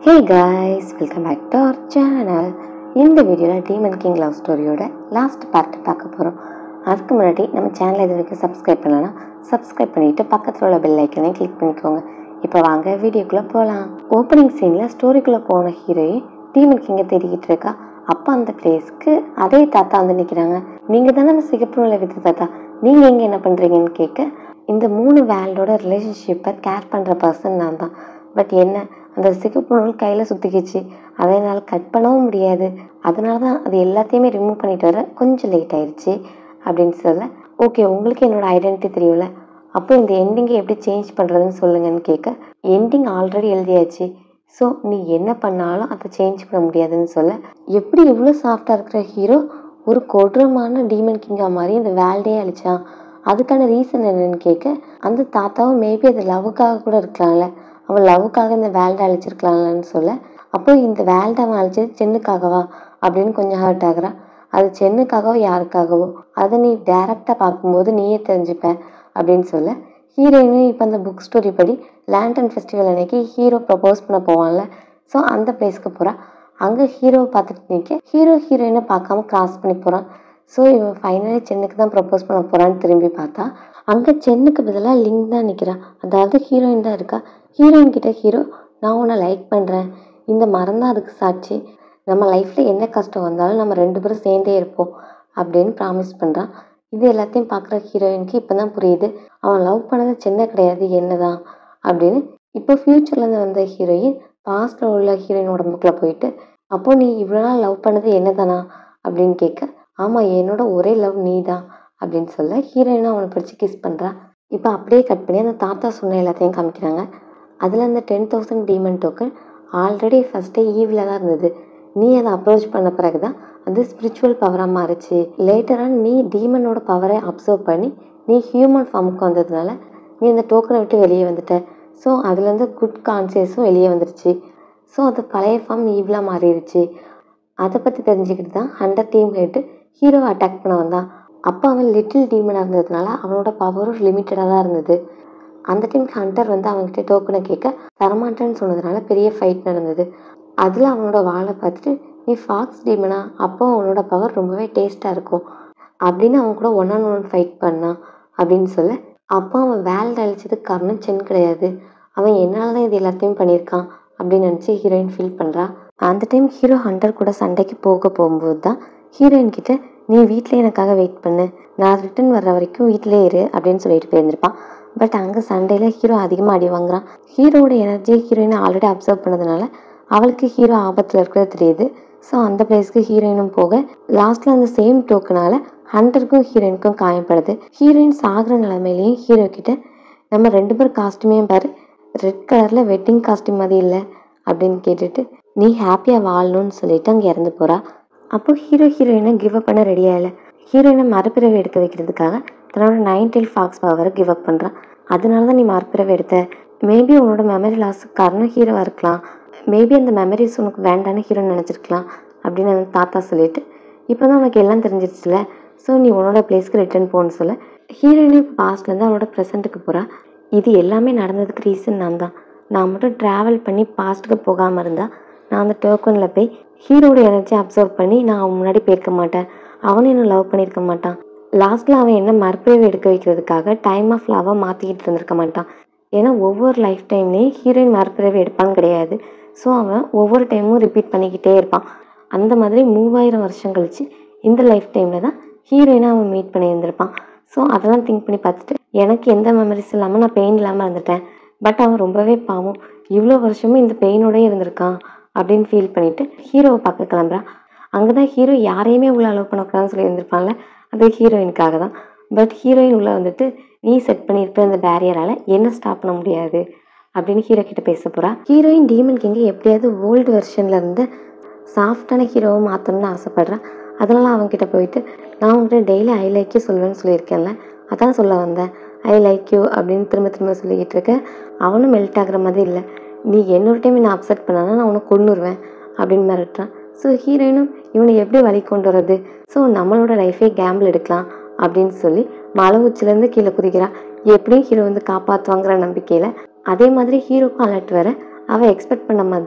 hey guys welcome back to our channel இந்த வீடியோவில் demon king love ஸ்டோரியோட last part பார்க்க போகிறோம் அதுக்கு முன்னாடி நம்ம சேனலை இது வரைக்கும் சப்ஸ்கிரைப் பண்ணலன்னா சப்ஸ்கிரைப் பண்ணிவிட்டு பக்கத்தில் உள்ள பெல் ஐக்கனையும் கிளிக் பண்ணிக்கோங்க இப்போ வாங்க வீடியோக்குள்ளே போகலாம் ஓப்பனிங் சீனில் ஸ்டோரிக்குள்ளே போன ஹீரோயின் டீமன் கிங்கை தேடிக்கிட்டு இருக்கா அப்போ அந்த பிளேஸ்க்கு அதே தாத்தா வந்து நிற்கிறாங்க நீங்கள் தானே அந்த சிகப்பு நூலை வித்து தாத்தா நீங்கள் இங்கே என்ன பண்ணுறீங்கன்னு கேட்க இந்த மூணு வேல்டோட ரிலேஷன்ஷிப்பை கேர் பண்ணுற பர்சன் நான் தான் பட் என்ன அந்த சிகப்பு நூல் கையில் சுற்றிக்கிச்சு அதை என்னால் கட் பண்ணவும் முடியாது அதனால தான் அது எல்லாத்தையுமே ரிமூவ் பண்ணிட்டு வர கொஞ்சம் லேட் ஆயிடுச்சு அப்படின்னு சொல்ல ஓகே உங்களுக்கு என்னோட ஐடென்டிட்டி தெரியும்ல அப்போ இந்த எண்டிங்கை எப்படி சேஞ்ச் பண்ணுறதுன்னு சொல்லுங்கன்னு கேட்க எண்டிங் ஆல்ரெடி எழுதியாச்சு ஸோ நீ என்ன பண்ணாலும் அதை சேஞ்ச் பண்ண முடியாதுன்னு சொல்ல எப்படி இவ்வளோ சாஃப்டாக இருக்கிற ஹீரோ ஒரு கொடூரமான டீமன் கிங்கா மாதிரி இந்த வேல்டே அழிச்சான் அதுக்கான ரீசன் என்னன்னு கேட்க அந்த தாத்தாவும் மேபி அது லவ்வுக்காக கூட இருக்கலாம்ல அவன் லவ்வுக்காக இந்த வேல்டை அழிச்சிருக்கலாம்லன்னு சொல்ல அப்போ இந்த வேல்டை அவன் அழிச்சது சென்னுக்காகவா அப்படின்னு கொஞ்சம் ஹர்ட் ஆகுறா அது சென்னுக்காகவோ யாருக்காகவோ அதை நீ டேரெக்டாக பார்க்கும்போது நீயே தெரிஞ்சுப்ப அப்படின்னு சொல்ல ஹீரோயினும் இப்போ அந்த புக் ஸ்டோரி படி லேண்டன் ஃபெஸ்டிவல் அன்னைக்கு ஹீரோ ப்ரப்போஸ் பண்ண போவான்ல ஸோ அந்த பிளேஸ்க்கு போகிறா அங்கே ஹீரோவை பார்த்துட்டு நிற்க ஹீரோ ஹீரோயினை பார்க்காம கிராஸ் பண்ணி போகிறான் ஸோ இவன் ஃபைனலி சென்னுக்கு தான் ப்ரப்போஸ் பண்ண போகிறான்னு திரும்பி பார்த்தா அங்கே சென்னுக்கு பதிலாக லிங்க் தான் நிற்கிறான் அதாவது ஹீரோயின் தான் இருக்கா ஹீரோயின் கிட்ட ஹீரோ நான் உன்னை லைக் பண்ணுறேன் இந்த மரம் தான் அதுக்கு சாட்சி நம்ம லைஃப்பில் என்ன கஷ்டம் வந்தாலும் நம்ம ரெண்டு பேரும் சேர்ந்தே இருப்போம் அப்படின்னு ப்ராமிஸ் பண்ணுறான் இது எல்லாத்தையும் பார்க்குற ஹீரோயினுக்கு இப்போ தான் புரியுது அவன் லவ் பண்ணது சின்ன கிடையாது என்ன தான் அப்படின்னு இப்போ ஃப்யூச்சர்லேருந்து வந்த ஹீரோயின் பாஸ்டில் உள்ள ஹீரோயின் உடம்புக்குள்ளே போயிட்டு அப்போ நீ இவ்வளோ நாள் லவ் பண்ணது என்ன தானா அப்படின்னு கேட்க ஆமாம் என்னோட ஒரே லவ் நீ தான் அப்படின்னு சொல்ல ஹீரோயினும் அவனை பிடிச்சி கிஸ் பண்ணுறா இப்போ அப்படியே கட் பண்ணி அந்த தாத்தா சொன்ன எல்லாத்தையும் காமிக்கிறாங்க அதில் அந்த ten thousand demon token already ஃபஸ்ட்டே ஈவில் தான் இருந்தது நீ அதை அப்ரோச் பண்ண பிறகு தான் அது ஸ்பிரிச்சுவல் பவராக மாறுச்சு லேட்டராக நீ டீமனோட பவரை அப்சர்வ் பண்ணி நீ ஹியூமன் ஃபார்முக்கு வந்ததுனால நீ அந்த டோக்கனை விட்டு வெளியே வந்துட்ட ஸோ அதுலேருந்து குட் கான்சியஸும் வெளியே வந்துருச்சு ஸோ அது பழைய ஃபார்ம் ஈவலாக மாறிடுச்சு அதை பற்றி தெரிஞ்சுக்கிட்டு தான் ஹண்டர் டீம் ஹெட்டு ஹீரோவை அட்டாக் பண்ண வந்தான் அப்போ அவன் லிட்டில் டீமனாக இருந்ததுனால அவனோட பவரும் லிமிட்டடாக தான் இருந்தது அந்த டைம் ஹண்டர் வந்து அவன்கிட்ட டோக்கனை கேட்க தரமாட்டேன்னு சொன்னதுனால பெரிய ஃபைட் நடந்தது அதில் அவனோட வாழை பார்த்துட்டு நீ ஃபாக்ஸ் டீமனா அப்போ அவனோட பவர் ரொம்பவே டேஸ்ட்டாக இருக்கும் அப்படின்னு அவன் கூட ஒன் ஆன் ஒன் ஃபைட் பண்ணான் அப்படின்னு சொல்ல அப்போ அவன் வேல்ட் அழிச்சதுக்கு காரணம் சென் கிடையாது அவன் என்னால் தான் இது எல்லாத்தையும் பண்ணியிருக்கான் அப்படின்னு நினச்சி ஹீரோயின் ஃபீல் பண்ணுறா அந்த டைம் ஹீரோ ஹண்டர் கூட சண்டைக்கு போக போகும்போது தான் ஹீரோயின் கிட்ட நீ வீட்டில் எனக்காக வெயிட் பண்ணு நான் ரிட்டன் வர்ற வரைக்கும் வீட்டிலே இரு அப்படின்னு சொல்லிட்டு போயிருந்திருப்பான் பட் அங்கே சண்டையில் ஹீரோ அதிகமாக அடி வாங்குறான் ஹீரோவோட எனர்ஜியை ஹீரோயினை ஆல்ரெடி அப்சர்வ் பண்ணதுனால அவளுக்கு ஹீரோ ஆபத்தில் இருக்கிறது தெரியுது ஸோ அந்த பிளேஸ்க்கு ஹீரோயினும் போக லாஸ்ட்டில் அந்த சேம் டோக்கனால ஹண்டருக்கும் ஹீரோயினுக்கும் காயப்படுது ஹீரோயின் சாகிற நிலமையிலையும் ஹீரோ கிட்ட நம்ம ரெண்டு பேர் காஸ்டியூமே பாரு ரெட் கலரில் வெட்டிங் காஸ்டியூம் மாதிரி இல்லை அப்படின்னு கேட்டுட்டு நீ ஹாப்பியாக வாழணும்னு சொல்லிட்டு அங்கே இறந்து போகிறா அப்போ ஹீரோ ஹீரோயினை கிவ் அப் பண்ண ரெடியாக இல்லை ஹீரோயினை மறுபிறவை எடுக்க வைக்கிறதுக்காக தன்னோட நைன் டெல் ஃபாக்ஸ் பவரை கிவ் அப் பண்ணுறான் அதனால தான் நீ மறுபிறவை எடுத்த மேபி உன்னோட மெமரி லாஸுக்கு காரணம் ஹீரோவாக இருக்கலாம் மேபி அந்த மெமரிஸ் உனக்கு வேண்டான்னு ஹீரோ நினச்சிருக்கலாம் அப்படின்னு அந்த தாத்தா சொல்லிட்டு இப்போ தான் உனக்கு எல்லாம் தெரிஞ்சிருச்சுல ஸோ நீ உன்னோட பிளேஸ்க்கு ரிட்டர்ன் போகணும்னு சொல்ல ஹீரோயினே இப்போ பாஸ்ட்லேருந்து அவளோட ப்ரெசண்ட்டுக்கு போகிறா இது எல்லாமே நடந்ததுக்கு ரீசன் நான் தான் நான் மட்டும் ட்ராவல் பண்ணி பாஸ்ட்டுக்கு போகாமல் இருந்தால் நான் அந்த டோக்கனில் போய் ஹீரோட எனர்ஜி அப்சர்வ் பண்ணி நான் அவன் முன்னாடி போயிருக்க மாட்டேன் அவனும் என்ன லவ் பண்ணியிருக்க மாட்டான் லாஸ்ட்டில் அவன் என்ன மறுபிறவை எடுக்க வைக்கிறதுக்காக டைம் ஆஃப் லவ்வாக மாற்றிக்கிட்டு இருந்திருக்க மாட்டான் ஏன்னா ஒவ்வொரு லைஃப் டைம்லேயும் ஹீரோயின் மறுபிறவை எடுப்பான்னு கிடையாது ஸோ அவன் ஒவ்வொரு டைமும் ரிப்பீட் பண்ணிக்கிட்டே இருப்பான் அந்த மாதிரி மூவாயிரம் வருஷம் கழிச்சு இந்த லைஃப் டைமில் தான் ஹீரோயினை அவன் மீட் பண்ணியிருந்திருப்பான் ஸோ அதெல்லாம் திங்க் பண்ணி பார்த்துட்டு எனக்கு எந்த மெமரிஸ் இல்லாமல் நான் பெயின் இல்லாமல் இருந்துட்டேன் பட் அவன் ரொம்பவே பாவம் இவ்வளோ வருஷமும் இந்த பெயினோடய இருந்திருக்கான் அப்படின்னு ஃபீல் பண்ணிவிட்டு ஹீரோவை பார்க்க கிளம்புறான் அங்கே தான் ஹீரோ யாரையுமே உள்ள அலோவ் பண்ணக்கூடாதுன்னு சொல்லி இருந்திருப்பான்ல அது ஹீரோயினுக்காக தான் பட் ஹீரோயின் உள்ளே வந்துட்டு நீ செட் பண்ணியிருக்க அந்த பேரியரால் என்ன ஸ்டாப் பண்ண முடியாது அப்படின்னு ஹீரோ கிட்ட பேச போகிறா ஹீரோயின் டீமன் கிங்கை எப்படியாவது ஓல்டு வெர்ஷனில் இருந்து சாஃப்டான ஹீரோவை மாற்றணும்னு ஆசைப்பட்றேன் அதனால அவன்கிட்ட போயிட்டு நான் உங்கள்கிட்ட டெய்லி ஐ லைக் யூ சொல்லுவேன்னு சொல்லியிருக்கேன்ல அதான் சொல்ல வந்தேன் ஐ லைக் யூ அப்படின்னு திரும்ப திரும்ப சொல்லிக்கிட்டு இருக்க அவனும் மெல்ட் ஆகுற மாதிரி இல்லை நீ என்னொரு டைம் நான் அப்செட் பண்ணானா நான் உன்னை கொண்டுருவேன் அப்படின்னு மிரட்டுறான் ஸோ ஹீரோயினும் இவனை எப்படி வழி கொண்டு வர்றது ஸோ நம்மளோட லைஃபே கேம்பிள் எடுக்கலாம் அப்படின்னு சொல்லி மலை உச்சிலேருந்து கீழே குதிக்கிறான் எப்படியும் ஹீரோ வந்து காப்பாற்றுவாங்கிற நம்பிக்கையில் அதே மாதிரி ஹீரோக்கும் அலர்ட் வர அவள் எக்ஸ்பெக்ட் பண்ண மாதிரி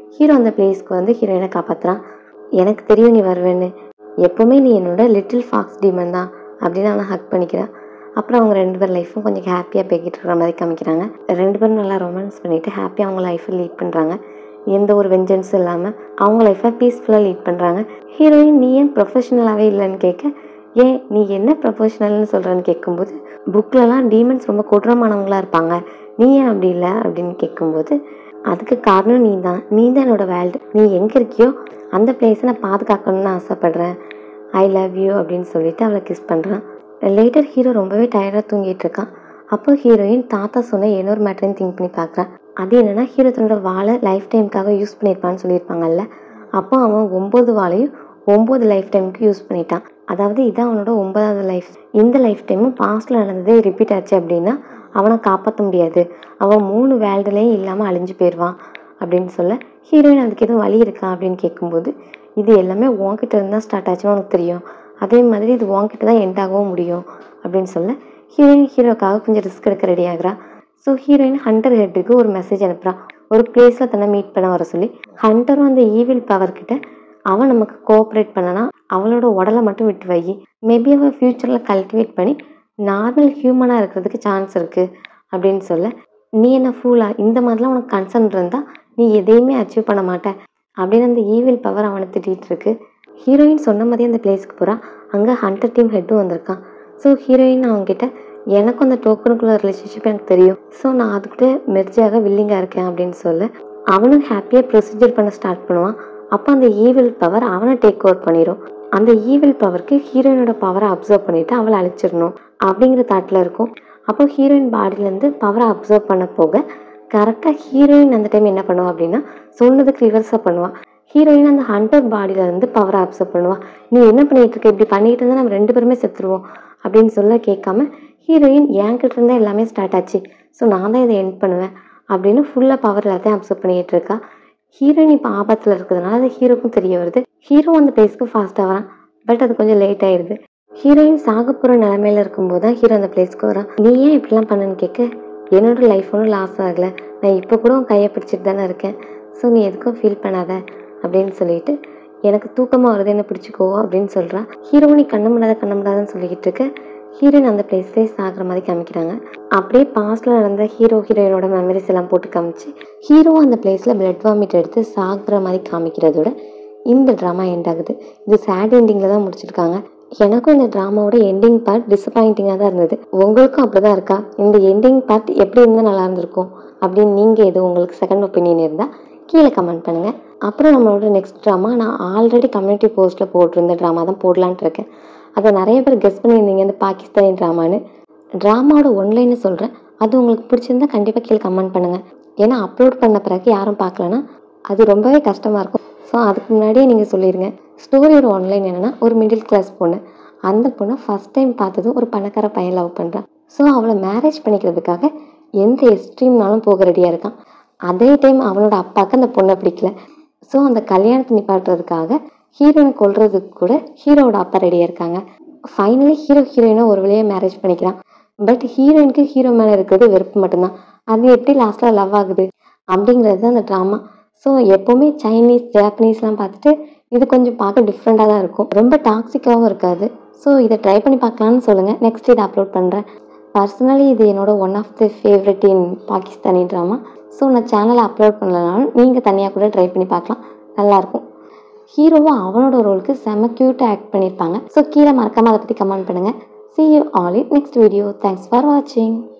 ஹீரோ அந்த பிளேஸ்க்கு வந்து ஹீரோயினை காப்பாற்றுறான் எனக்கு தெரியும் நீ வருவேன்னு எப்போவுமே நீ என்னோட லிட்டில் ஃபாக்ஸ் டீமன் தான் அப்படின்னு அவனை ஹக் பண்ணிக்கிறான் அப்புறம் அவங்க ரெண்டு பேர் லைஃப்பும் கொஞ்சம் ஹாப்பியாக போய்கிட்டு இருக்கிற மாதிரி காமிக்கிறாங்க ரெண்டு பேரும் நல்லா ரொமான்ஸ் பண்ணிவிட்டு ஹாப்பியாக அவங்க லைஃப்பை லீட் பண்ணுறாங்க எந்த ஒரு வெஞ்சன்ஸும் இல்லாமல் அவங்க லைஃப்பை பீஸ்ஃபுல்லாக லீட் பண்ணுறாங்க ஹீரோயின் நீ ஏன் ப்ரொஃபஷனலாகவே இல்லைன்னு கேட்க ஏன் நீ என்ன ப்ரொஃபஷனல்னு சொல்கிறேன்னு கேட்கும்போது புக்லலாம் டீமன்ஸ் ரொம்ப கொடூரமானவங்களாக இருப்பாங்க நீ ஏன் அப்படி இல்லை அப்படின்னு கேட்கும்போது அதுக்கு காரணம் நீ தான் நீ தான் என்னோட வேல்டு நீ எங்கே இருக்கியோ அந்த பிளேஸை நான் பாதுகாக்கணும்னு ஆசைப்பட்றேன் ஐ லவ் யூ அப்படின்னு சொல்லிட்டு அவளை கிஸ் பண்ணுறான் லேட்டர் ஹீரோ ரொம்பவே டயர்டாக தூங்கிட்டு இருக்கான் அப்போ ஹீரோயின் தாத்தா சொன்ன இன்னொரு மேட்டரையும் திங்க் பண்ணி பார்க்குறான் அது என்னென்னா ஹீரோ தன்னோட வாழை லைஃப் டைமுக்காக யூஸ் பண்ணியிருப்பான்னு சொல்லியிருப்பாங்கல்ல அப்போ அவன் ஒம்பது வாழையும் ஒம்பது லைஃப் டைமுக்கு யூஸ் பண்ணிட்டான் அதாவது இதான் அவனோட ஒன்பதாவது லைஃப் இந்த லைஃப் டைமும் பாஸ்டில் நடந்ததே ரிப்பீட் ஆச்சு அப்படின்னா அவனை காப்பாற்ற முடியாது அவன் மூணு வேல்டுலேயும் இல்லாமல் அழிஞ்சு போயிடுவான் அப்படின்னு சொல்ல ஹீரோயின் அதுக்கு எதுவும் வழி இருக்கா அப்படின்னு கேட்கும்போது இது எல்லாமே உன்கிட்ட இருந்து தான் ஸ்டார்ட் ஆச்சுன்னு உனக்கு தெரியும் அதே மாதிரி இது உன்கிட்ட தான் எண்ட் ஆகவும் முடியும் அப்படின்னு சொல்ல ஹீரோயின் ஹீரோக்காக கொஞ்சம் ரிஸ்க் எடுக்க ரெடி ஆகுறா ஸோ ஹீரோயின் ஹண்டர் ஹெட்டுக்கு ஒரு மெசேஜ் அனுப்புறா ஒரு பிளேஸில் தன்னை மீட் பண்ண வர சொல்லி ஹண்டரும் அந்த ஈவில் பவர் கிட்ட அவன் நமக்கு கோஆப்ரேட் பண்ணனா அவளோட உடலை மட்டும் விட்டு வை மேபி அவன் ஃப்யூச்சரில் கல்டிவேட் பண்ணி நார்மல் ஹியூமனாக இருக்கிறதுக்கு சான்ஸ் இருக்குது அப்படின்னு சொல்ல நீ என்ன ஃபூலா இந்த மாதிரிலாம் உனக்கு கன்சர்ன் இருந்தால் நீ எதையுமே அச்சீவ் பண்ண மாட்ட அப்படின்னு அந்த ஈவில் பவர் அவனை திட்டிகிட்டு இருக்கு ஹீரோயின் சொன்ன மாதிரி அந்த பிளேஸ்க்கு போகிறா அங்கே ஹண்டர் டீம் ஹெட்டும் வந்திருக்கான் ஸோ ஹீரோயின் அவங்ககிட்ட எனக்கும் அந்த டோக்கனுக்குள்ள ரிலேஷன்ஷிப் எனக்கு தெரியும் ஸோ நான் அதுக்கிட்ட மெர்ஜாக வில்லிங்காக இருக்கேன் அப்படின்னு சொல்ல அவனும் ஹாப்பியாக ப்ரொசீஜர் பண்ண ஸ்டார்ட் பண்ணுவான் அப்போ அந்த ஈவில் பவர் அவனை டேக் ஓவர் பண்ணிடும் அந்த ஈவில் பவருக்கு ஹீரோயினோட பவரை அப்சர்வ் பண்ணிவிட்டு அவளை அழிச்சிடணும் அப்படிங்கிற தாட்டில் இருக்கும் அப்போ ஹீரோயின் பாடியிலேருந்து பவரை அப்சர்வ் பண்ண போக கரெக்டாக ஹீரோயின் அந்த டைம் என்ன பண்ணுவா அப்படின்னா சொன்னதுக்கு ரிவர்ஸாக பண்ணுவாள் ஹீரோயின் அந்த ஹண்டர் பாடியிலேருந்து பவரை அப்சர்வ் பண்ணுவாள் நீ என்ன பண்ணிகிட்டு இருக்க இப்படி பண்ணிட்டு இருந்தால் நம்ம ரெண்டு பேருமே செத்துருவோம் அப்படின்னு சொல்ல கேட்காம ஹீரோயின் என்கிட்ட இருந்தால் எல்லாமே ஸ்டார்ட் ஆச்சு ஸோ நான் தான் இதை எண்ட் பண்ணுவேன் அப்படின்னு ஃபுல்லாக பவர் எல்லாத்தையும் அப்சர்வ் பண்ணிகிட்டு இருக்கா ஹீரோயின் இப்போ ஆபத்தில் இருக்கிறதுனால அது ஹீரோக்கும் தெரிய வருது ஹீரோ அந்த பிளேஸ்க்கு ஃபாஸ்ட்டாக வரான் பட் அது கொஞ்சம் லேட் ஆயிடுது ஹீரோயின் சாக போகிற நிலமையில இருக்கும்போது தான் ஹீரோ அந்த பிளேஸ்க்கு வரான் நீ ஏன் இப்படிலாம் பண்ணுன்னு கேட்க என்னோட லைஃப் ஒன்றும் லாஸ் ஆகலை நான் இப்போ கூட உன் கையை பிடிச்சிட்டு தானே இருக்கேன் ஸோ நீ எதுக்கும் ஃபீல் பண்ணாத அப்படின்னு சொல்லிட்டு எனக்கு தூக்கமாக வருது என்ன பிடிச்சிக்கோ அப்படின்னு சொல்கிறான் ஹீரோ நீ கண்ண முடியாத கண்ண முடியாதுன்னு சொல்லிக்கிட்டு இருக்க ஹீரோயின் அந்த பிளேஸ்லேயே சாகிற மாதிரி காமிக்கிறாங்க அப்படியே பாஸ்டில் நடந்த ஹீரோ ஹீரோயினோட மெமரிஸ் எல்லாம் போட்டு காமிச்சு ஹீரோ அந்த பிளேஸில் பிளட் வாமிட் எடுத்து சாகிற மாதிரி காமிக்கிறதோட இந்த ட்ராமா எண்ட் ஆகுது இது சேட் எண்டிங்கில் தான் முடிச்சிருக்காங்க எனக்கும் இந்த ட்ராமாவோட எண்டிங் பார்ட் டிசப்பாயிண்டிங்காக தான் இருந்தது உங்களுக்கும் அப்படி தான் இருக்கா இந்த எண்டிங் பார்ட் எப்படி இருந்தால் நல்லா இருந்திருக்கும் அப்படின்னு நீங்கள் எது உங்களுக்கு செகண்ட் ஒப்பீனியன் இருந்தால் கீழே கமெண்ட் பண்ணுங்கள் அப்புறம் நம்மளோட நெக்ஸ்ட் ட்ராமா நான் ஆல்ரெடி கம்யூனிட்டி போஸ்ட்டில் போட்டிருந்த ட்ராமா தான் போடலான்ட்டு இருக்கேன் அதை நிறைய பேர் கெஸ் பண்ணியிருந்தீங்க இந்த பாகிஸ்தானி ட்ராமான்னு ட்ராமாவோட ஒன்லைன்னு சொல்கிறேன் அது உங்களுக்கு பிடிச்சிருந்தா கண்டிப்பாக கீழே கமெண்ட் பண்ணுங்கள் ஏன்னா அப்லோட் பண்ண பிறகு யாரும் பார்க்கலன்னா அது ரொம்பவே கஷ்டமாக இருக்கும் ஸோ அதுக்கு முன்னாடியே நீங்கள் சொல்லிடுங்க ஸ்டோரியோட ஒன்லைன் என்னென்னா ஒரு மிடில் கிளாஸ் பொண்ணு அந்த பொண்ணை ஃபஸ்ட் டைம் பார்த்ததும் ஒரு பணக்கார பையன் லவ் பண்ணுறான் ஸோ அவளை மேரேஜ் பண்ணிக்கிறதுக்காக எந்த எக்ஸ்ட்ரீம்னாலும் போக ரெடியாக இருக்கான் அதே டைம் அவனோட அப்பாவுக்கு அந்த பொண்ணை பிடிக்கல ஸோ அந்த கல்யாணத்தை நிப்பாட்டுறதுக்காக ஹீரோயின் கொல்றதுக்கு கூட ஹீரோவோட அப்பா ரெடியாக இருக்காங்க ஃபைனலி ஹீரோ ஹீரோயினை ஒரு வழியாக மேரேஜ் பண்ணிக்கிறான் பட் ஹீரோயினுக்கு ஹீரோ மேலே இருக்கிறது வெறுப்பு மட்டும்தான் அது எப்படி லாஸ்ட்டில் லவ் ஆகுது அப்படிங்கிறது தான் அந்த ட்ராமா ஸோ எப்போவுமே சைனீஸ் ஜாப்பனீஸ்லாம் பார்த்துட்டு இது கொஞ்சம் பார்க்க டிஃப்ரெண்ட்டாக தான் இருக்கும் ரொம்ப டாக்ஸிக்காகவும் இருக்காது ஸோ இதை ட்ரை பண்ணி பார்க்கலான்னு சொல்லுங்கள் நெக்ஸ்ட் இதை அப்லோட் பண்ணுறேன் பர்சனலி இது என்னோட one of the favourite in Pakistani drama so நான் சேனலை அப்லோட் பண்ணலனாலும் நீங்கள் தனியாக கூட ட்ரை பண்ணி பார்க்கலாம் நல்லாயிருக்கும் ஹீரோவும் அவனோட ரோலுக்கு செம க்யூட்டாக ஆக்ட் பண்ணியிருப்பாங்க ஸோ கீழே மறக்காமல் அதை பற்றி கமெண்ட் பண்ணுங்கள் see you all in next video thanks for watching